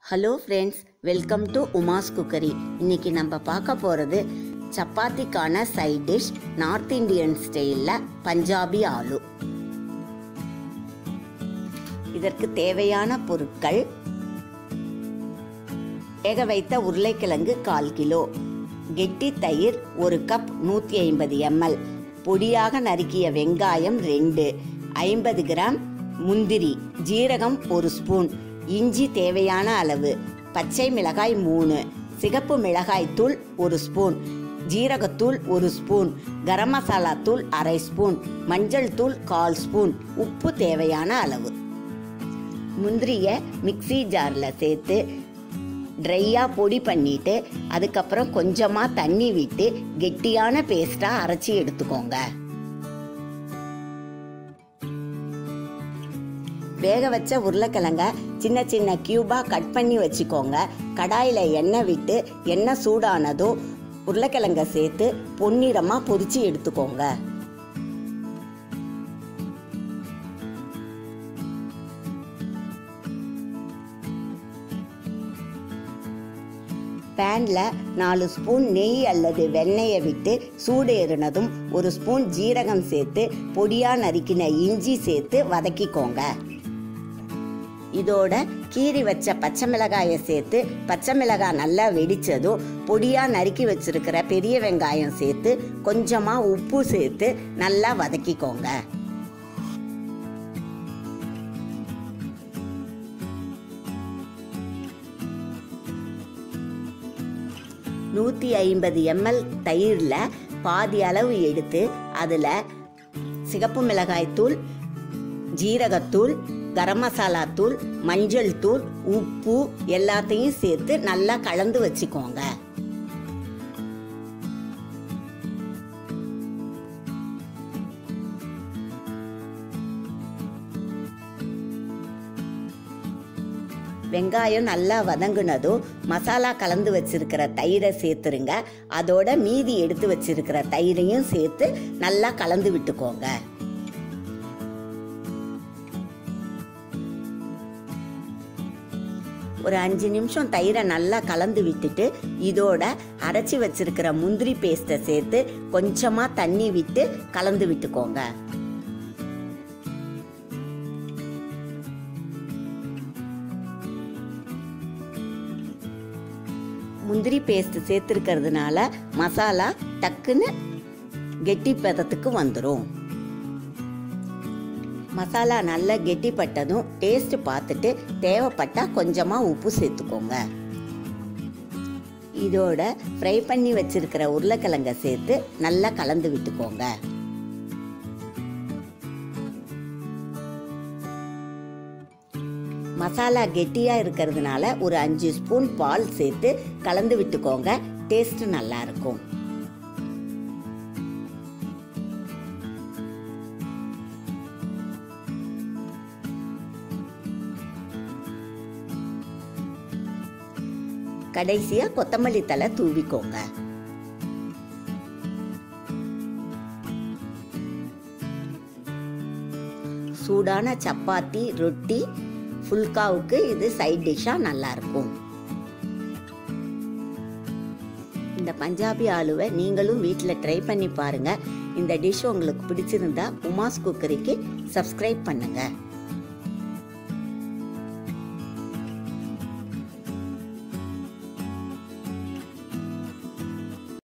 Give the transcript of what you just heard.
hello friends welcome to Uma's cookery இன்னைக்கு நம்ம பார்க்க போகிறது சப்பாத்திக்கான சைட் டிஷ் நார்த் இந்தியன் ஸ்டைலில் பஞ்சாபி ஆலு இதற்கு தேவையான பொருட்கள் வேக வைத்த உருளைக்கிழங்கு கால் கிலோ கெட்டி தயிர் ஒரு கப் நூற்றி ஐம்பது எம்எல் பொடியாக நறுக்கிய வெங்காயம் ரெண்டு ஐம்பது கிராம் முந்திரி ஜீரகம் ஒரு ஸ்பூன் இஞ்சி தேவையான அளவு பச்சை மிளகாய் மூணு சிகப்பு மிளகாய் தூள் ஒரு ஸ்பூன் ஜீரகத்தூள் ஒரு ஸ்பூன் கரம் மசாலா தூள் அரை ஸ்பூன் மஞ்சள் தூள் கால் ஸ்பூன் உப்பு தேவையான அளவு முந்திரியை மிக்ஸி ஜாரில் சேர்த்து ட்ரையாக பொடி பண்ணிட்டு அதுக்கப்புறம் கொஞ்சமாக தண்ணி விட்டு கெட்டியான பேஸ்ட்டாக அரைச்சி எடுத்துக்கோங்க வேக வச்ச உருளைக்கிழங்க சின்ன சின்ன கியூபாக கட் பண்ணி வச்சுக்கோங்க கடாயில் எண்ணெய் விட்டு எண்ணெய் சூடானதும் உருளைக்கிழங்க சேர்த்து பொன்னிறமாக பொரிச்சு எடுத்துக்கோங்க பேனில் நாலு ஸ்பூன் நெய் அல்லது வெண்ணெயை விட்டு சூடு ஏறினதும் ஒரு ஸ்பூன் ஜீரகம் சேர்த்து பொடியாக நறுக்கின இஞ்சி சேர்த்து வதக்கிக்கோங்க இதோட கீறி வச்ச பச்சை மிளகாயை சேர்த்து பச்சை மிளகாய் நல்லா வெடித்ததும் பொடியாக நறுக்கி வச்சிருக்கிற பெரிய வெங்காயம் சேர்த்து கொஞ்சமாக உப்பு சேர்த்து நல்லா வதக்கிக்கோங்க நூற்றி ஐம்பது எம்எல் தயிரில் பாதி அளவு எடுத்து அதில் சிகப்பு மிளகாய் தூள் ஜீரகத்தூள் கரம் மசாலா தூள் மஞ்சள் தூள் உப்பு எல்லாத்தையும் சேர்த்து நல்லா கலந்து வச்சுக்கோங்க வெங்காயம் நல்லா வதங்குனதும் மசாலா கலந்து வச்சிருக்கிற தயிரை சேர்த்துருங்க அதோட மீதி எடுத்து வச்சிருக்கிற தயிரையும் சேர்த்து நல்லா கலந்து விட்டுக்கோங்க ஒரு அஞ்சு நிமிஷம் தயிரை நல்லா கலந்து விட்டுட்டு இதோட அரைச்சி வச்சிருக்கிற முந்திரி பேஸ்ட்டை சேர்த்து கொஞ்சமாக தண்ணி விட்டு கலந்து விட்டுக்கோங்க முந்திரி பேஸ்ட் சேர்த்துருக்கிறதுனால மசாலா டக்குன்னு கெட்டி பதத்துக்கு வந்துடும் மசாலா நல்லா கெட்டிப்பட்டதும் டேஸ்ட் பார்த்துட்டு தேவைப்பட்டா கொஞ்சமாக உப்பு சேர்த்துக்கோங்க இதோட ஃப்ரை பண்ணி வச்சிருக்கிற உருளைக்கிழங்க சேர்த்து நல்லா கலந்து விட்டுக்கோங்க மசாலா கெட்டியாக இருக்கிறதுனால ஒரு அஞ்சு ஸ்பூன் பால் சேர்த்து கலந்து விட்டுக்கோங்க டேஸ்ட் நல்லா இருக்கும் கடைசியா கொத்தமல்லி தலை தூவிக்கோங்க சூடான சப்பாத்தி ரொட்டி ஃபுல்காவுக்கு இது சைட் டிஷ்ஷாக நல்லாயிருக்கும் இந்த பஞ்சாபி ஆலுவை நீங்களும் வீட்டில் ட்ரை பண்ணி பாருங்கள் இந்த டிஷ் உங்களுக்கு பிடிச்சிருந்தா உமாஸ் குக்கரிக்கு சப்ஸ்கிரைப் பண்ணுங்கள்